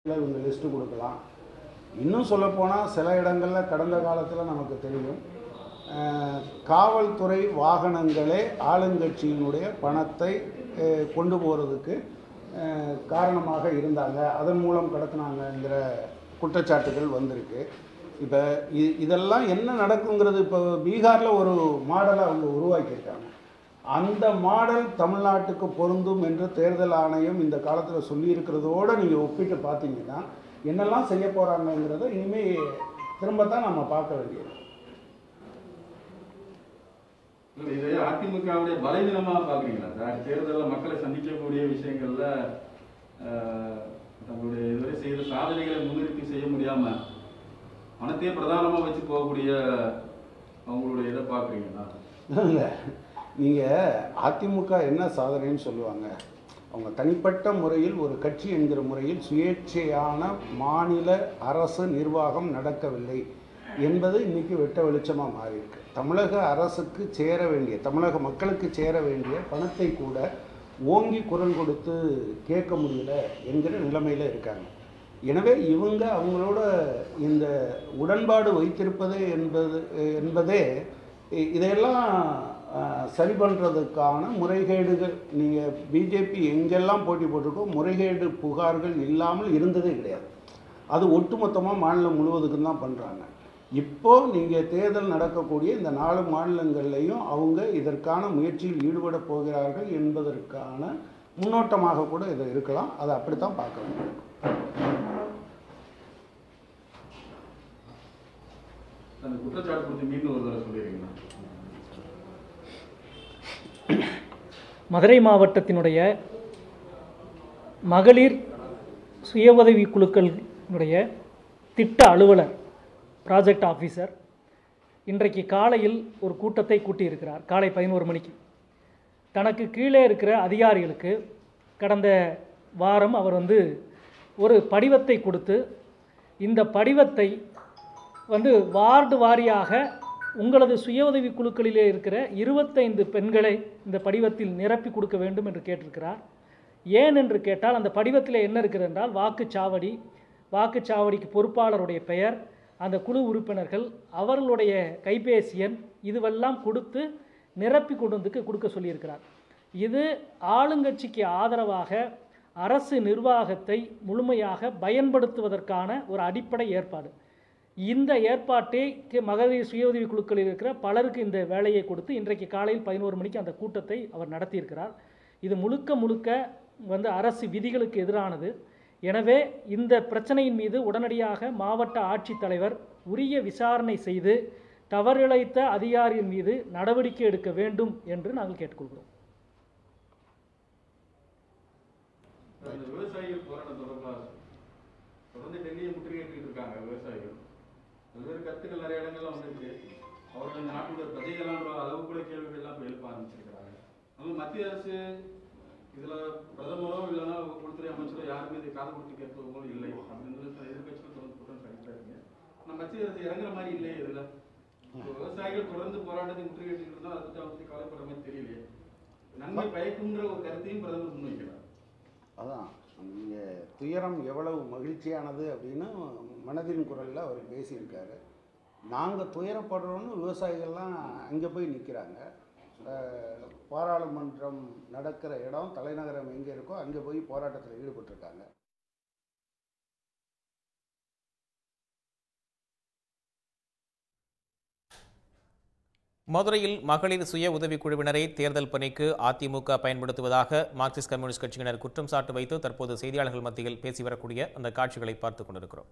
இவங்க லிஸ்ட்டு கொடுக்கலாம் இன்னும் சொல்லப்போனால் சில இடங்களில் கடந்த காலத்தில் நமக்கு தெரியும் அஹ், காவல்துறை வாகனங்களே ஆளுங்கட்சியினுடைய பணத்தை அஹ், கொண்டு போகிறதுக்கு அஹ், காரணமாக இருந்தாங்க அதன் மூலம் கடத்தினாங்கங்கிற குற்றச்சாட்டுகள் வந்திருக்கு இப்போ இ இதெல்லாம் என்ன நடக்குங்கிறது இப்போ பீகாரில் ஒரு மாடலை அவங்க உருவாக்கியிருக்காங்க அந்த மாடல் தமிழ்நாட்டுக்கு பொருந்தும் என்று தேர்தல் ஆணையம் இந்த காலத்தில் சொல்லியிருக்கிறதோடு நீங்கள் ஒப்பிட்டு பார்த்தீங்கன்னா என்னெல்லாம் செய்ய போகிறாங்கங்கிறத இனிமேல் திரும்பத்தான் நம்ம பார்க்க வேண்டியது இல்ல, இதை அதிமுகவுடைய பலவீனமா பாக்குறீங்களா சார் தேர்தலில் மக்களை சந்திக்கக்கூடிய விஷயங்கள்ல ஆஹ், தங்களுடைய இதுவரை செய்த சாதனைகளை முன்னிறுத்தி செய்ய முடியாம பணத்தையே பிரதானமா வச்சு போகக்கூடிய அவங்களுடைய இதை பாக்குறீங்களா இல்லை நீங்கள் அதிமுக என்ன சாதனைன்னு சொல்லுவாங்க அவங்க தனிப்பட்ட முறையில் ஒரு கட்சி என்கிற முறையில் சுயேட்சையான மாநில அரசு நிர்வாகம் நடக்கவில்லை என்பது இன்னைக்கு வெட்ட வெளிச்சமாக மாறியிருக்கு தமிழக அரசுக்கு சேர வேண்டிய தமிழக மக்களுக்கு சேர வேண்டிய பணத்தை கூட ஓங்கி குரல் கொடுத்து கேட்க முடியல என்கிற நிலைமையில் இருக்காங்க எனவே இவங்க அவங்களோட இந்த உடன்பாடு வைத்திருப்பது என்பது என்பதே இ- இதையெல்லாம் அஹ், சரி பண்ணுறதுக்கான முறைகேடுகள் நீங்கள் பிஜேபி எங்கெல்லாம் போட்டி போட்டிருக்கோ முறைகேடு புகார்கள் இல்லாமல் இருந்ததே கிடையாது அது ஒட்டுமொத்தமாக மாநிலம் முழுவதுக்கும் தான் பண்ணுறாங்க இப்போ நீங்கள் தேர்தல் நடக்கக்கூடிய இந்த நாலு மாநிலங்கள்லையும் அவங்க இதற்கான முயற்சியில் ஈடுபட போகிறார்கள் என்பதற்கான முன்னோட்டமாக கூட இது இருக்கலாம் அதை அப்படித்தான் பார்க்க வேண்டும் அந்த குற்றச்சாட்டு குறித்து மீண்டும் ஒரு தடவை சொல்லிடுறீங்களா மதுரை மாவட்டத்தினுடைய மகளிர் சுய உதவி குழுக்களினுடைய திட்ட அலுவலர் ப்ராஜெக்ட் ஆஃபீஸர் இன்றைக்கு காலையில் ஒரு கூட்டத்தை கூட்டியிருக்கிறார் காலை பதினோரு மணிக்கு தனக்கு கீழே இருக்கிற அதிகாரிகளுக்கு கடந்த வாரம் அவர் வந்து ஒரு படிவத்தை கொடுத்து இந்த படிவத்தை வந்து வார்டு வாரியாக உங்களது சுய உதவி குழுக்களிலே இருக்கிற இருபத்தைந்து பெண்களை இந்த படிவத்தில் நிரப்பி கொடுக்க வேண்டும் என்று கேட்டிருக்கிறார் ஏன் என்று கேட்டால் அந்த படிவத்தில் என்ன இருக்கிறது என்றால் வாக்குச்சாவடி வாக்குச்சாவடிக்கு பொறுப்பாளருடைய பெயர் அந்த குழு உறுப்பினர்கள் அவர்களுடைய கைபேசி எண் இதுவெல்லாம் கொடுத்து நிரப்பி கொண்டு வந்து கொடுக்க சொல்லியிருக்கிறார் இது ஆளுங்கட்சிக்கு ஆதரவாக அரசு நிர்வாகத்தை முழுமையாக பயன்படுத்துவதற்கான ஒரு அடிப்படை ஏற்பாடு இந்த ஏற்பாட்டை கி- மகளிர் சுய உதவி குழுக்களில் இருக்கிற பலருக்கு இந்த வேலையை கொடுத்து இன்றைக்கு காலையில் பதினோரு மணிக்கு அந்த கூட்டத்தை அவர் நடத்தியிருக்கிறார் இது முழுக்க முழுக்க வந்து அரசு விதிகளுக்கு எதிரானது எனவே இந்த பிரச்சனையின் மீது உடனடியாக மாவட்ட ஆட்சித்தலைவர் உரிய விசாரணை செய்து தவறிழைத்த அதிகாரியின் மீது நடவடிக்கை எடுக்க வேண்டும் என்று நாங்கள் கேட்டுக்கொள்கிறோம் இந்த விவசாயிகள் போராட்டம் தொடர்பாக தொடர்ந்து டெல்லியை முற்றுகையிட்டு இருக்காங்க விவசாயிகள் பல்வேறு கருத்துக்கள் நிறைய இடங்கள்ல வந்திருக்கு அவர்கள் இந்த நாட்டுடைய பிரஜைகளான்ற அளவு கூட கேள்விகள் எல்லாம் இப்ப எழுப்ப ஆரம்பிச்சிருக்கிறாங்க அதுவும் மத்திய அரசு இதுல பிரதமரோ இல்லைன்னா உள்துறை அமைச்சரோ யாருமே இதை காது கொடுத்து கேட்பவங்களும் இல்லை அப்படின்னு சில எதிர்கட்சிகள் தொடர்ந்து குற்றம் சாட்டிட்டாங்க ஆனா மத்திய அரசு இறங்குற மாதிரி இல்லையே இதுல இப்ப விவசாயிகள் தொடர்ந்து போராட்டத்தை முற்றுகையிட்டு இருந்தா அதை பத்தி அவங்க பத்தி கவலைப்படுற மாதிரி தெரியலையே நன்மை பயக்கும்ன்ற ஒரு கருத்தையும் பிரதமர் முன்வைக்கிறார் அதான் நீங்கள் துயரம் எவ்வளவு மகிழ்ச்சியானது அப்படின்னு மனதின் குரலில் அவர் பேசியிருக்காரு நாங்கள் துயரப்படுறோன்னு விவசாயிகள்லாம் அங்கே போய் நிற்கிறாங்க பாராளுமன்றம் நடக்கிற இடம் தலைநகரம் எங்கே இருக்கோ அங்கே போய் போராட்டத்தில் ஈடுபட்டிருக்காங்க மதுரையில் மகளிர் சுய உதவிக் குழுவினரை தேர்தல் பணிக்கு அதிமுக பயன்படுத்துவதாக மார்க்சிஸ்ட் கம்யூனிஸ்ட் கட்சியினர் குற்றம் சாட்டு வைத்து தற்போது செய்தியாளர்கள் மத்தியில் பேசி வரக்கூடிய அந்த காட்சிகளை பார்த்துக் கொண்டிருக்கிறோம்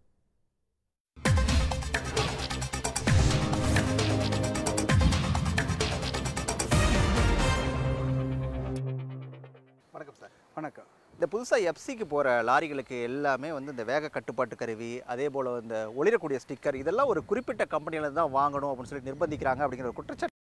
வணக்கம் சார் வணக்கம் இந்த புதுசாக எஃப்சிக்கு போகிற லாரிகளுக்கு எல்லாமே வந்து இந்த வேக கட்டுப்பாட்டு கருவி அதே போல் இந்த ஒளிரக்கூடிய ஸ்டிக்கர் இதெல்லாம் ஒரு குறிப்பிட்ட கம்பெனியில் தான் வாங்கணும் அப்படின்னு சொல்லி நிர்பந்திக்கிறாங்க அப்படிங்கிற ஒரு குற்றச்சாட்டு